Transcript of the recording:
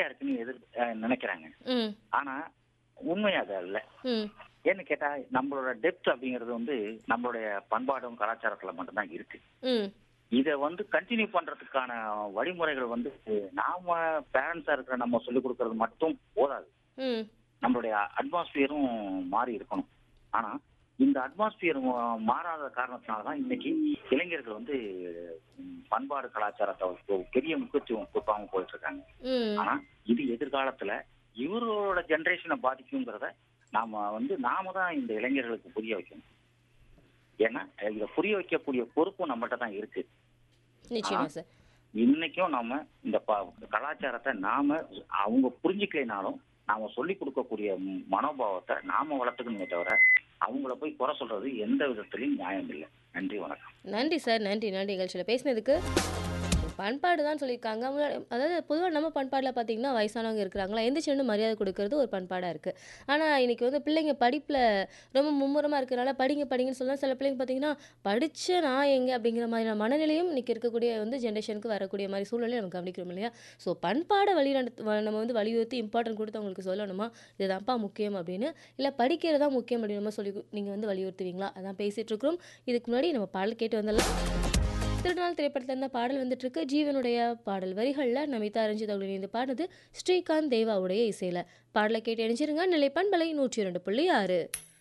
ஈஸியா இருக்குன்னு எதிர் அஹ் நினைக்கிறாங்க ம் ஆனா உண்மை அது அல்ல ம் ஏன்னு கேட்டா நம்மளோட டெப்த் அப்படிங்கிறது வந்து நம்மளுடைய பண்பாடும் கலாச்சாரத்துல மட்டும்தான் இருக்கு ம் இதை வந்து கண்டினியூ பண்றதுக்கான வழிமுறைகள் வந்து நாம பேரண்ட்ஸா இருக்கிற நம்ம சொல்லிக் கொடுக்கறது மட்டும் போதாது ம் நம்மளுடைய அட்மாஸ்பியரும் மாறி இருக்கணும் ஆனா இந்த அட்மாஸ்பியர் மாறாத காரணத்தினாலதான் இன்னைக்கு இளைஞர்கள் வந்து ம், பண்பாடு கலாச்சாரத்தை ஒரு பெரிய முக்கியத்துவம் கொடுக்காம போயிட்டு இருக்காங்க ம் ஆனா இது எதிர்காலத்துல இவரோட ஜெனரேஷனை பாதிக்குங்கிறத நாம வந்து நாம தான் இந்த இளைஞர்களுக்கு புரிய வைக்கணும் ஏன்னா இதை புரிய வைக்கக்கூடிய பொறுப்பும் நம்மகிட்ட தான் இருக்கு நிச்சயமா சார் இன்னைக்கும் நாம இந்த ப- கலாச்சாரத்தை நாம அவங்க புரிஞ்சுக்கலைனாலும் நாம சொல்லி கொடுக்கக்கூடிய ம் மனோபாவத்தை நாம வளர்த்துக்கணுமே தவிர அவங்கள போய் குறை சொல்றது எந்த விதத்திலையும் நியாயம் இல்லை நன்றி வணக்கம் நன்றி சார் நன்றி நன்றி நிகழ்ச்சியில் பேசினதுக்கு பண்பாடு தான் சொல்லியிருக்காங்க முன்னாடி அதாவது பொதுவாக நம்ம பண்பாடில் பார்த்தீங்கன்னா வயசானவங்க இருக்கிறாங்களா எந்திரிச்சு மரியாதை கொடுக்கறது ஒரு பண்பாடாக இருக்குது ஆனால் இன்னைக்கு வந்து பிள்ளைங்க படிப்பில் ரொம்ப மும்முரமாக இருக்கிறனால படிங்க படிங்கன்னு சொல்லலாம் சில பிள்ளைங்க பார்த்தீங்கன்னா படித்த நான் எங்கே அப்படிங்கிற மாதிரியான மனநிலையும் இன்னைக்கு இருக்கக்கூடிய வந்து ஜென்ரேஷனுக்கு வரக்கூடிய மாதிரி சூழ்நிலை நம்ம கவனிக்கிறோம் இல்லையா ஸோ பண்பாடை வழி நடத்து- வ- நம்ம வந்து வலியுறுத்தி இம்பார்ட்டன்ட் கொடுத்து அவங்களுக்கு சொல்லணுமா இதுதான்ப்பா முக்கியம் அப்படின்னு இல்லை படிக்கிறது தான் முக்கியம் அப்படின்னு நம்ம சொல்லி நீங்கள் வந்து வலியுறுத்துவீங்களா அதான் பேசிகிட்டு இருக்கிறோம் இதுக்கு முன்னாடி நம்ம பாடல் கேட்டு வந்துடலாம் திருநாள் திரைப்படத்தில் இருந்த பாடல் வந்துட்டு இருக்கு ஜீவனுடைய பாடல் வரிகளில் நமிதா ரஞ்சித் அவர்கள் இணைந்து பாடுனது ஸ்ரீகாந்த் தேவாவுடைய இசையில பாடலை கேட்டு இணைஞ்சிருங்க நிலைப்பண்பலை நூற்றி இரண்டு புள்ளி ஆறு